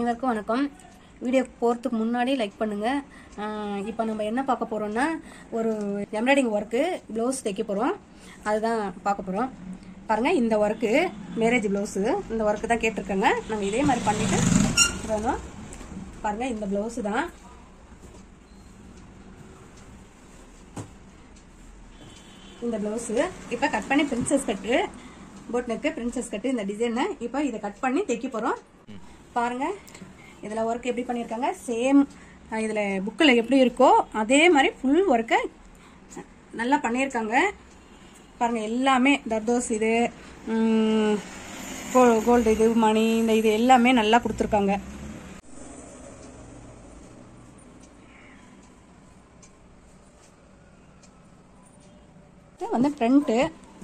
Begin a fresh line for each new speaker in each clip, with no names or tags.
அனைவருக்கும் வணக்கம் வீடியோ போகிறதுக்கு முன்னாடி லைக் பண்ணுங்கள் இப்போ நம்ம என்ன பார்க்க போகிறோம்னா ஒரு எம்ப்ராய்டிங் ஒர்க்கு ப்ளவுஸ் தைக்க போகிறோம் அதுதான் பார்க்க போகிறோம் பாருங்கள் இந்த ஒர்க்கு மேரேஜ் ப்ளவுஸு இந்த ஒர்க்கு தான் கேட்டிருக்கேங்க நாங்கள் இதே மாதிரி பண்ணிவிட்டு வேணும் பாருங்கள் இந்த ப்ளவுஸு தான் இந்த ப்ளவுஸு இப்போ கட் பண்ணி princess cut boat neck princess cut இந்த டிசைனை இப்போ இதை கட் பண்ணி தைக்க போகிறோம் பாருங்க இதில் ஒர்க் எப்படி பண்ணியிருக்காங்க சேம் இதில் புக்கில் எப்படி இருக்கோ அதே மாதிரி ஃபுல் ஒர்க்கை நல்லா பண்ணியிருக்காங்க பாருங்க எல்லாமே தர்தோஸ் இது கோல்டு இது மணி இந்த இது எல்லாமே நல்லா கொடுத்துருக்காங்க இது வந்து ஃப்ரண்ட்டு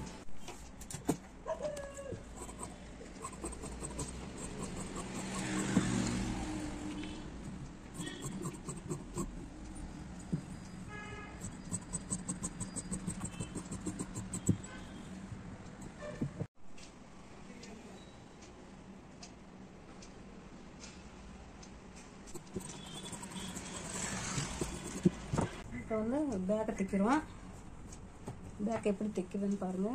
இப்போ வந்து பேக்கை தைக்கிறோம் பேக் எப்படி தைக்குதுன்னு பாருங்க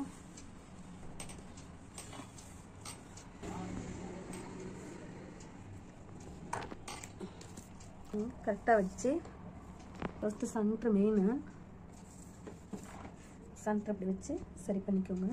கரெக்டாக வச்சு ஃபஸ்ட்டு சென்ட்ரு மெயின் சென்டர் அப்படி வச்சு சரி பண்ணிக்கோங்க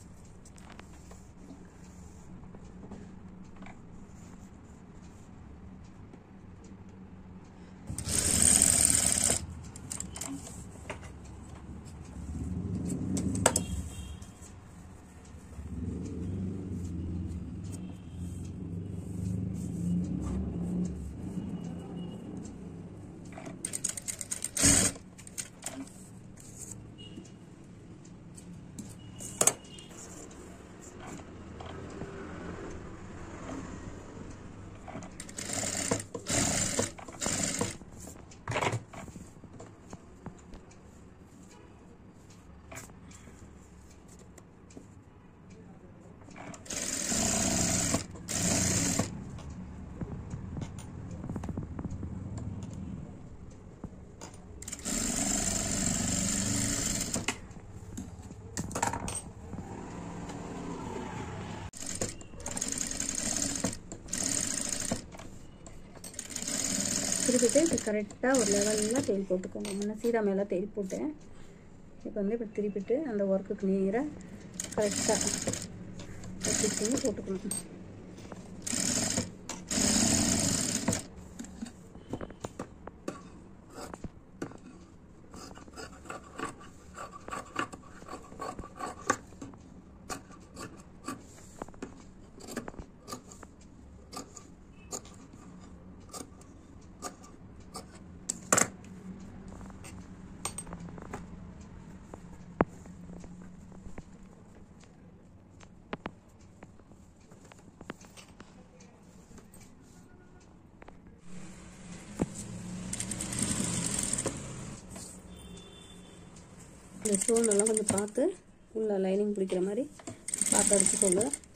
திருப்பிட்டு இப்போ கரெக்டாக ஒரு லெவலில் தேயில் போட்டுக்கோங்க முன்ன சீதா மேலே தேயில் போட்டேன் இப்போ வந்து இப்படி திருப்பிட்டு அந்த ஒர்க்குக்கு நேராக கரெக்டாக வச்சுட்டு போட்டுக்கணும் இந்த ஸ்டோன் எல்லாம் கொஞ்சம் பார்த்து உள்ள லைனிங் பிடிக்கிற மாதிரி பார்த்து அடிச்சுக்கோங்க